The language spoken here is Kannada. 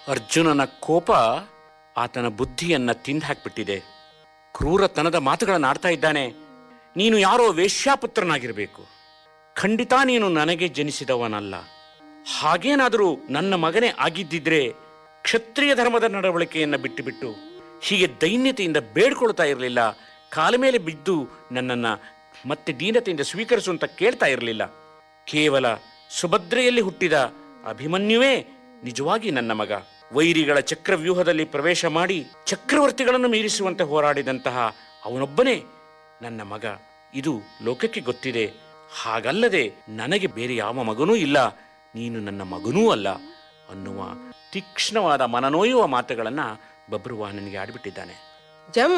ಅರ್ಜುನನ ಕೋಪ ಆತನ ಬುದ್ಧಿಯನ್ನ ತಿಂದಾಕ್ಬಿಟ್ಟಿದೆ ಕ್ರೂರತನದ ಮಾತುಗಳನ್ನು ಆಡ್ತಾ ಇದ್ದಾನೆ ನೀನು ಯಾರೋ ವೇಶ್ಯಾಪುತ್ರನಾಗಿರಬೇಕು ಖಂಡಿತ ನೀನು ನನಗೆ ಜನಿಸಿದವನಲ್ಲ ಹಾಗೇನಾದರೂ ನನ್ನ ಮಗನೇ ಆಗಿದ್ದಿದ್ರೆ ಕ್ಷತ್ರಿಯ ಧರ್ಮದ ನಡವಳಿಕೆಯನ್ನು ಬಿಟ್ಟುಬಿಟ್ಟು ಹೀಗೆ ದೈನ್ಯತೆಯಿಂದ ಬೇಡ್ಕೊಳ್ತಾ ಇರಲಿಲ್ಲ ಕಾಲ ಮೇಲೆ ಬಿದ್ದು ನನ್ನನ್ನ ಮತ್ತೆ ದೀನತೆಯಿಂದ ಸ್ವೀಕರಿಸು ಅಂತ ಕೇಳ್ತಾ ಇರಲಿಲ್ಲ ಕೇವಲ ಸುಭದ್ರೆಯಲ್ಲಿ ಹುಟ್ಟಿದ ಅಭಿಮನ್ಯುವೇ ನಿಜವಾಗಿ ನನ್ನ ಮಗ ವೈರಿಗಳ ಚಕ್ರವ್ಯೂಹದಲ್ಲಿ ಪ್ರವೇಶ ಮಾಡಿ ಚಕ್ರವರ್ತಿಗಳನ್ನು ಮೀರಿಸುವಂತೆ ಹೋರಾಡಿದಂತಹ ಅವನೊಬ್ಬನೇ ನನ್ನ ಮಗ ಇದು ಲೋಕಕ್ಕೆ ಗೊತ್ತಿದೆ ಹಾಗಲ್ಲದೆ ನನಗೆ ಬೇರೆ ಯಾವ ಮಗನೂ ಇಲ್ಲ ನೀನು ನನ್ನ ಮಗನೂ ಅಲ್ಲ ಅನ್ನುವ ತೀಕ್ಷ್ಣವಾದ ಮನನೋಯುವ ಮಾತುಗಳನ್ನ ಬಬ್ರುವಾಹನನಿಗೆ ಆಡ್ಬಿಟ್ಟಿದ್ದಾನೆ ಜಂ